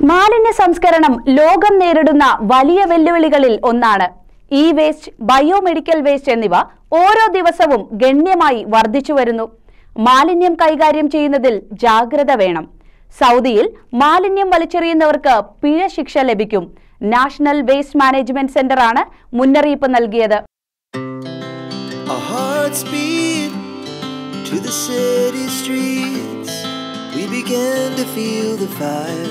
മാലിന്യ സംസ്കരണം ലോകം നേരിടുന്ന വലിയ വെല്ലുവിളികളിൽ ഒന്നാണ് ഇ വേസ്റ്റ് ബയോമെഡിക്കൽ വേസ്റ്റ് എന്നിവ ഓരോ ദിവസവും ഗണ്യമായി വർദ്ധിച്ചു വരുന്നു മാലിന്യം കൈകാര്യം ചെയ്യുന്നതിൽ ജാഗ്രത വേണം സൗദിയിൽ മാലിന്യം വലിച്ചെറിയുന്നവർക്ക് പിഴ ശിക്ഷ ലഭിക്കും നാഷണൽ വേസ്റ്റ് മാനേജ്മെന്റ് സെന്ററാണ് മുന്നറിയിപ്പ് നൽകിയത് Our hearts beat to the city streets. We began to feel the fire.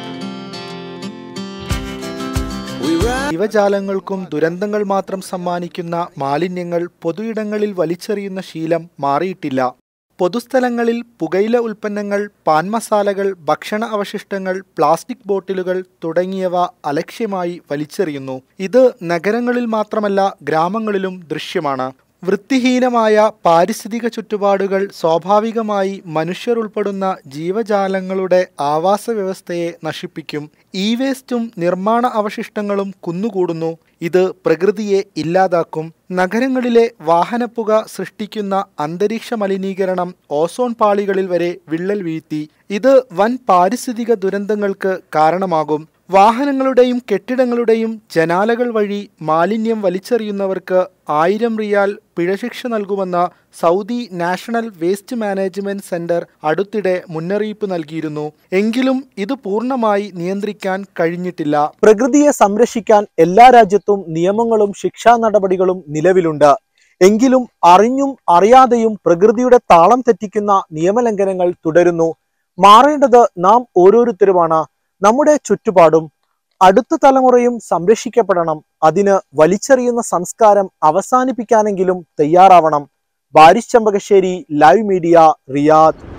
We rise. ജീവജാലങ്ങൾക്കും ദുരന്തങ്ങൾ മാത്രം സമ്മാനിക്കുന്ന മാലിന്യങ്ങൾ പൊതുയിടങ്ങളിൽ വലിച്ചെറിയുന്ന ശീലം മാറിയിട്ടില്ല പൊതുസ്ഥലങ്ങളിൽ പുകയില ഉൽപ്പന്നങ്ങൾ പാൻമസാലകൾ ഭക്ഷണ അവശിഷ്ടങ്ങൾ പ്ലാസ്റ്റിക് ബോട്ടിലുകൾ തുടങ്ങിയവ അലക്ഷ്യമായി വലിച്ചെറിയുന്നു ഇത് നഗരങ്ങളിൽ മാത്രമല്ല ഗ്രാമങ്ങളിലും ദൃശ്യമാണ് വൃത്തിഹീനമായ പാരിസ്ഥിതിക ചുറ്റുപാടുകൾ സ്വാഭാവികമായി മനുഷ്യർ ഉൾപ്പെടുന്ന ജീവജാലങ്ങളുടെ ആവാസ വ്യവസ്ഥയെ നശിപ്പിക്കും ഇ വേസ്റ്റും നിർമ്മാണ അവശിഷ്ടങ്ങളും കുന്നുകൂടുന്നു ഇത് പ്രകൃതിയെ ഇല്ലാതാക്കും നഗരങ്ങളിലെ വാഹനപ്പുക സൃഷ്ടിക്കുന്ന അന്തരീക്ഷ മലിനീകരണം ഓസോൺ പാളികളിൽ വരെ വിള്ളൽ വീഴ്ത്തി ഇത് വൻ പാരിസ്ഥിതിക ദുരന്തങ്ങൾക്ക് കാരണമാകും വാഹനങ്ങളുടെയും കെട്ടിടങ്ങളുടെയും ജനാലകൾ വഴി മാലിന്യം വലിച്ചെറിയുന്നവർക്ക് ആയിരം റിയാൽ പിഴശിക്ഷ നൽകുമെന്ന Saudi national waste management centre അടുത്തിടെ മുന്നറിയിപ്പ് നൽകിയിരുന്നു എങ്കിലും ഇത് പൂർണ്ണമായി നിയന്ത്രിക്കാൻ കഴിഞ്ഞിട്ടില്ല പ്രകൃതിയെ സംരക്ഷിക്കാൻ എല്ലാ രാജ്യത്തും നിയമങ്ങളും ശിക്ഷാ നടപടികളും നിലവിലുണ്ട് എങ്കിലും അറിഞ്ഞും അറിയാതെയും പ്രകൃതിയുടെ താളം തെറ്റിക്കുന്ന നിയമലംഘനങ്ങൾ തുടരുന്നു മാറേണ്ടത് നാം ഓരോരുത്തരുമാണ് നമ്മുടെ ചുറ്റുപാടും അടുത്ത തലമുറയും സംരക്ഷിക്കപ്പെടണം അതിന് വലിച്ചെറിയുന്ന സംസ്കാരം അവസാനിപ്പിക്കാനെങ്കിലും തയ്യാറാവണം Baris Champakassery live media Riyadh